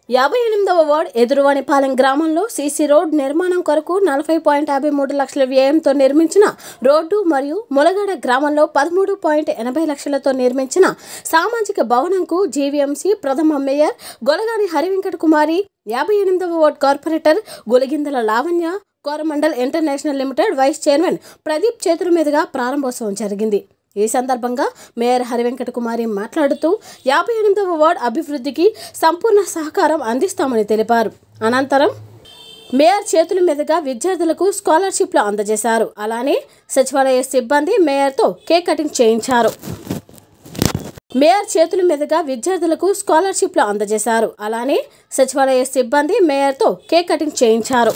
యాభై ఎనిమిదవ వార్డ్ ఎదురువానిపాలెం గ్రామంలో సీసీ రోడ్ నిర్మాణం కొరకు నలభై పాయింట్ యాభై మూడు లక్షల వ్యయంతో నిర్మించిన రోడ్డు మరియు ములగడ గ్రామంలో పదమూడు పాయింట్ ఎనభై లక్షలతో నిర్మించిన సామాజిక భవనంకు జీవీఎంసీ ప్రథమ మేయర్ గొలగాని హరివెంకట కుమారి యాభై ఎనిమిదవ ward corporator Gulagindala Lavanya Coromandel international limited vice chairman Pradeep చేతుల మీదుగా ప్రారంభోత్సవం జరిగింది ఈ సందర్భంగా మేయర్ హరివెంకట కుమారి మాట్లాడుతూ యాభై ఎనిమిదవ వార్డ్ అభివృద్ధికి సంపూర్ణ సహకారం అందిస్తామని తెలిపారు అనంతరం మేయర్ చేతుల మీదుగా విద్యార్థులకు స్కాలర్షిప్లు అందజేశారు అలానే సచివాలయ సిబ్బంది మేయర్తో కేక్ కటింగ్ చేయించారు మేయర్ చేతుల మీదుగా విద్యార్థులకు స్కాలర్షిప్లు అందజేశారు అలానే సచివాలయ సిబ్బంది మేయర్తో కేక్ కటింగ్ చేయించారు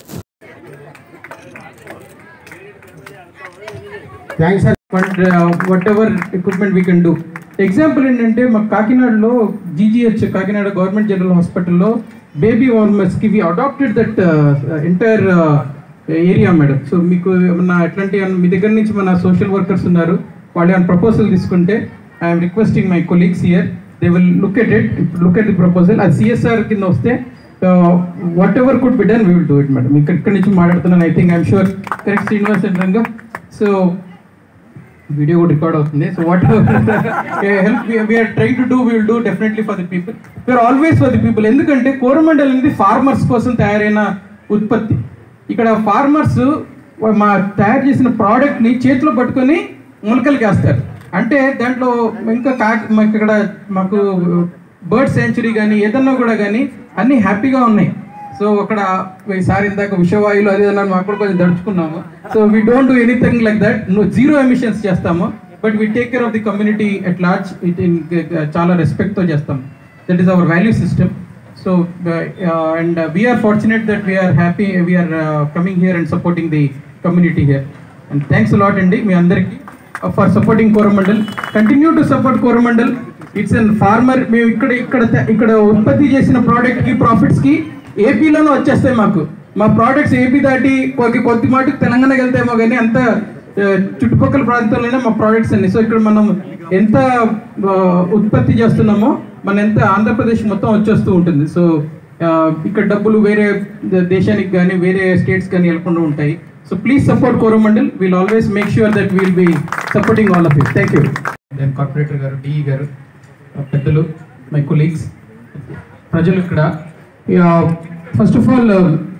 thanks sir but whatever equipment we can do example ఏంటంటే మా కాకినాడలో జీజీహెచ్ కాకినాడ గవర్నమెంట్ జనరల్ హాస్పిటల్లో బేబీ వార్మర్స్కి we adapted that entire area madam so మీకు ఏమన్నా ఎట్లాంటి ఏమన్నా మీ దగ్గర నుంచి మన సోషల్ వర్కర్స్ ఉన్నారు వాళ్ళు ఏమైనా ప్రపోజల్ తీసుకుంటే I'm requesting my colleagues here they will look at it look at the proposal అది సిఎస్ఆర్ కింద వస్తే whatever could be done we will do it madam ఇక్కడ ఇక్కడ నుంచి మాట్లాడుతున్నాను I think I'm sure correct Srinivas Ranga so video కూడా record అవుతుంది so what help we are try to do will do definitely for the people we are always for the people ఎందుకంటే కోరమండల్ అనేది farmers కోసం తయారైన ఉత్పత్తి ఇక్కడ ఫార్మర్స్ మా తయారు చేసిన ప్రోడక్ట్ని చేతిలో పట్టుకొని మొలకలకి వేస్తారు అంటే దాంట్లో ఇంకా కా మాకు ఇక్కడ మాకు బర్డ్ సెంచురీ కానీ ఏదన్నా కూడా కానీ అన్నీ హ్యాపీగా ఉన్నాయి సో అక్కడ ఈసారి ఇందాక విషవాయులు అది అన్నారు మాకు కూడా కొంచెం దడుచుకున్నాము so we don't do anything like that no zero emissions చేస్తాము but we take care of the community at large it in చాలా రెస్పెక్ట్తో చేస్తాం that is our value system so and we are fortunate that we are happy we are coming here and supporting the community here and thanks lot అండి మీ అందరికీ for supporting Coromandel continue to support Coromandel it's an farmer మేము ఇక్కడ ఇక్కడ ఇక్కడ ఉత్పత్తి చేసిన product కి ప్రాఫిట్స్ కి ఏపీలోనే వచ్చేస్తాయి మాకు మా ప్రోడక్ట్స్ ఏపీ దాటి కొద్ది కొద్ది మాటకు తెలంగాణకి వెళ్తాయేమో కానీ అంత ఆ, చుట్టుపక్కల ప్రాంతాల్లోనే మా ప్రోడక్ట్స్ అన్ని సో ఇక్కడ మనం ఎంత ఆ, ఉత్పత్తి చేస్తున్నామో మన ఎంత ఆంధ్రప్రదేశ్ మొత్తం వచ్చేస్తూ ఉంటుంది సో ఆ, ఇక్కడ డబ్బులు వేరే ద- దేశానికి కానీ వేరే స్టేట్స్ కానీ వెళ్ళకుండా ఉంటాయి so please support Coromandel will always make sure that will be supporting all of you thank you then corporator garu DE garu పెద్దలు మై కొలీగ్స్ ప్రజలు ఇక్కడ ఫస్ట్ ఆఫ్ ఆల్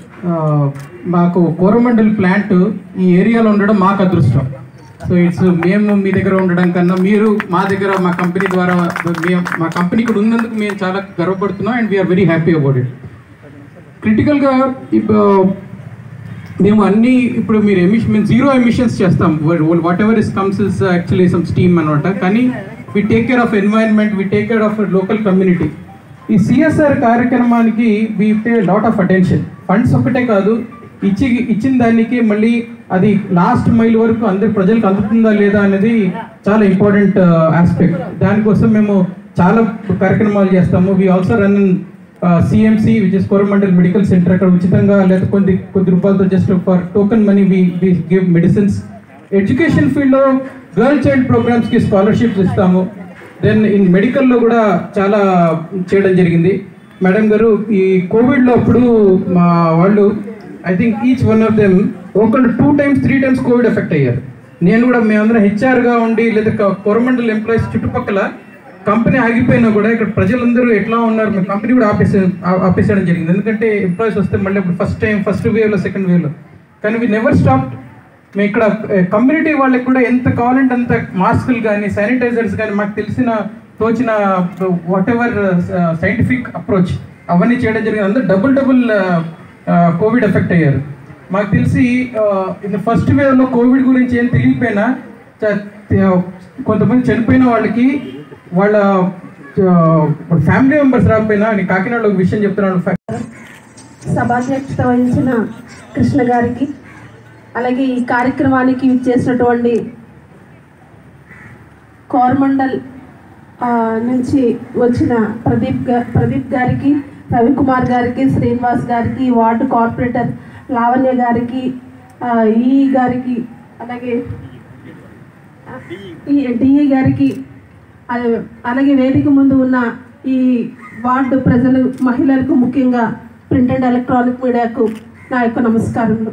మాకు కోరమండల్ ప్లాంట్ ఈ ఏరియాలో ఉండడం మాకు అదృష్టం సో ఇట్స్ మేము మీ దగ్గర ఉండడం కన్నా మీరు మా దగ్గర మా కంపెనీ ద్వారా మేము మా కంపెనీ ఇక్కడ ఉన్నందుకు మేము చాలా గర్వపడుతున్నాం and we are very happy about it క్రిటికల్గా ఇప్పుడు మేము అన్ని ఇప్పుడు మీరు ఎమిషన్ మేము జీరో ఎమిషన్స్ చేస్తాం whatever is comes is actually some steam అనమాట కానీ we take care of environment we take care of local community ఈ సిఎస్ఆర్ కార్యక్రమానికి we pay lot of attention funds ఒక్కటే కాదు ఇచ్చి ఇచ్చిన దానికి మళ్ళీ అది లాస్ట్ మైల్ వరకు అందరి ప్రజలకు అందుతుందా లేదా అనేది చాలా ఇంపార్టెంట్ ఆస్పెక్ట్ దానికోసం మేము చాలా కార్యక్రమాలు చేస్తాము we also run CMC which is Coromandel medical centre అక్కడ ఉచితంగా లేదా కొద్ది కొద్ది రూపాయలతో just for token money we we give medicines education ఫీల్డ్లో గర్ల్ చైల్డ్ ప్రోగ్రామ్స్కి స్కాలర్షిప్స్ ఇస్తాము దెన్ ఇన్ మెడికల్లో కూడా చాలా చేయడం జరిగింది మేడం గారు ఈ కోవిడ్లో అప్పుడు మా వాళ్ళు I think each one of them ఒకళ్ళు two times three times covid effect అయ్యారు నేను కూడా మేమందరం హెచ్ఆర్గా ఉండి లేదా కోరమండల్ ఎంప్లాయీస్ చుట్టుపక్కల కంపెనీ ఆగిపోయినా కూడా ఇక్కడ ప్రజలందరూ ఎట్లా ఉన్నారు మీ కంపెనీ కూడా ఆపేసే ఆ- ఆపేసేయడం జరిగింది ఎందుకంటే ఎంప్లాయీస్ వస్తే మళ్ళీ ఇప్పుడు ఫస్ట్ టైం ఫస్ట్ వేవ్లో సెకండ్ వేవ్లో కానీ వి నెవర్ స్టాప్ మేము ఇక్కడ కమ్యూనిటీ వాళ్ళకి కూడా ఎంత కావాలంటే అంత మాస్కులు కానీ శానిటైజర్స్ కానీ మాకు తెలిసిన తోచిన వాట్ ఎవర్ సైంటిఫిక్ అప్రోచ్ అవన్నీ చేయడం జరిగింది అందరూ డబుల్ డబుల్ కోవిడ్ ఎఫెక్ట్ అయ్యారు మాకు తెలిసి ఇన్ ఫస్ట్ వేవ్లో కోవిడ్ గురించి ఏం తెలియకపోయినా చ- కొంతమంది చనిపోయిన వాళ్ళకి వాళ్ళ ఫ్యామిలీ మెంబర్స్ రాకపోయినా నేను కాకినాడలో ఒక విషయం చెప్తున్నాను సభాధ్యక్షత వహించిన కృష్ణ గారికి అలాగే ఈ కార్యక్రమానికి చేసినటువంటి కోరమండల్ ఆ, నుంచి వచ్చిన ప్రదీప్ గా ప్రదీప్ గారికి రవికుమార్ గారికి శ్రీనివాస్ గారికి వార్డు కార్పొరేటర్ లావణ్య గారికి ఆ, ఈ గారికి అలాగే ఈ డిఈ గారికి అల- అలాగే వేదిక ముందు ఉన్న ఈ వార్డు ప్రజలు మహిళలకు ముఖ్యంగా ప్రింట్ అండ్ ఎలక్ట్రానిక్ మీడియాకు నా యొక్క నమస్కారములు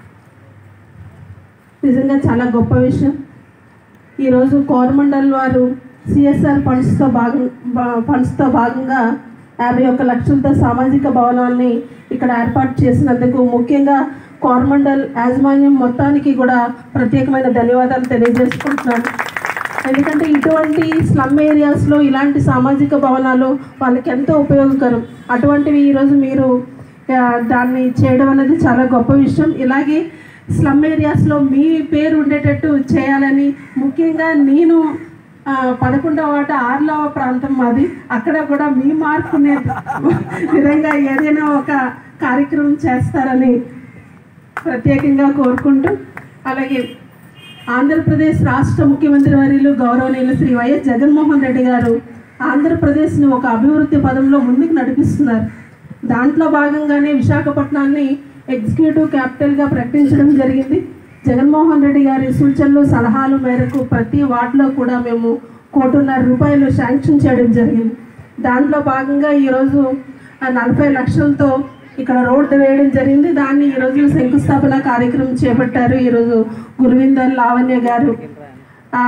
నిజంగా చాలా గొప్ప విషయం ఈరోజు కోరమండల్ వారు సిఎస్ఆర్ ఫండ్స్తో భాగం బా- ఫండ్స్తో భాగంగా యాభై ఒక్క లక్షలతో సామాజిక భవనాల్ని ఇక్కడ ఏర్పాటు చేసినందుకు ముఖ్యంగా కోరమండల్ యాజమాన్యం మొత్తానికి కూడా ప్రత్యేకమైన ధన్యవాదాలు తెలియజేసుకుంటున్నాను ఎందుకంటే ఇటువంటి స్లమ్ ఏరియాస్లో ఇలాంటి సామాజిక భవనాలు వాళ్ళకి ఎంతో ఉపయోగకరం అటువంటివి ఈరోజు మీరు ఆ, దాన్ని చేయడం అనేది చాలా గొప్ప విషయం ఇలాగే స్లమ్ ఏరియాస్లో మీ పేరు ఉండేటట్టు చేయాలని ముఖ్యంగా నేను ఆ, పదకొండవ వాట ఆరులవ ప్రాంతం మాది అక్కడ కూడా మీ మార్కునే విధంగా ఏదైనా ఒక కార్యక్రమం చేస్తారని ప్రత్యేకంగా కోరుకుంటూ అలాగే ఆంధ్రప్రదేశ్ రాష్ట్ర ముఖ్యమంత్రి వర్యులు గౌరవనీయులు శ్రీ వైఎస్ జగన్మోహన్ రెడ్డి గారు ఆంధ్రప్రదేశ్ని ఒక అభివృద్ధి పదంలో ముందుకు నడిపిస్తున్నారు దాంట్లో భాగంగానే విశాఖపట్నాన్ని ఎగ్జిక్యూటివ్ క్యాపిటల్గా ప్రకటించడం జరిగింది జగన్మోహన్ రెడ్డి గారి సూచనలు సలహాల మేరకు ప్రతి వార్డులో కూడా మేము కోటిన్నర రూపాయలు శాంక్షన్ చేయడం జరిగింది దాంట్లో భాగంగా ఈరోజు ఆ నలభై లక్షలతో ఇక్కడ రోడ్డు వేయడం జరిగింది దాన్ని ఈరోజు శంకుస్థాపన కార్యక్రమం చేపట్టారు ఈరోజు గురువిందర్ లావణ్య గారు ఆ,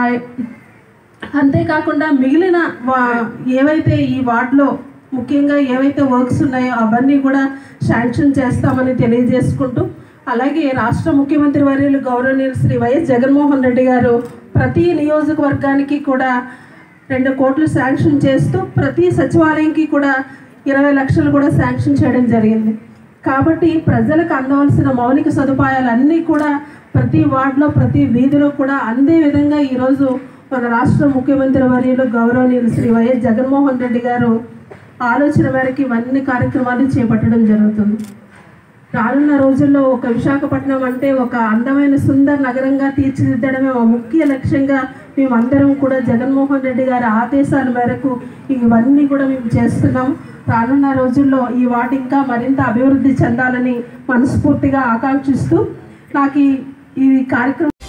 అంతేకాకుండా మిగిలిన వా- ఏవైతే ఈ వార్డులో ముఖ్యంగా ఏవైతే వర్క్స్ ఉన్నాయో అవన్నీ కూడా శాంక్షన్ చేస్తామని తెలియజేసుకుంటూ అలాగే రాష్ట్ర ముఖ్యమంత్రి వర్యులు గౌరవనీయులు శ్రీ వైఎస్ జగన్మోహన్ రెడ్డి గారు ప్రతి నియోజకవర్గానికి కూడా రెండు కోట్లు శాంక్షన్ చేస్తూ ప్రతి సచివాలయంకి కూడా ఇరవై లక్షలు కూడా శాంక్షన్ చేయడం జరిగింది కాబట్టి ప్రజలకు అందవలసిన మౌలిక సదుపాయాలన్నీ కూడా ప్రతి వార్డులో ప్రతి వీధిలో కూడా అందే విధంగా ఈరోజు మన రాష్ట్ర ముఖ్యమంత్రి వర్యులు గౌరవనీయులు శ్రీ వైఎస్ జగన్మోహన్ రెడ్డి గారు ఆలోచన మేరకు ఇవన్నీ కార్యక్రమాలు చేపట్టడం జరుగుతుంది రానున్న రోజుల్లో ఒక విశాఖపట్నం అంటే ఒక అందమైన సుందర నగరంగా తీర్చిదిద్దడమే మా ముఖ్య లక్ష్యంగా మేమందరం కూడా జగన్మోహన్ రెడ్డి గారి ఆదేశాల మేరకు ఇవన్నీ కూడా మేము చేస్తున్నాం రానున్న రోజుల్లో ఈ వాటి ఇంకా మరింత అభివృద్ధి చెందాలని మనస్ఫూర్తిగా ఆకాంక్షిస్తూ నాకు ఈ ఈ కార్యక్రమం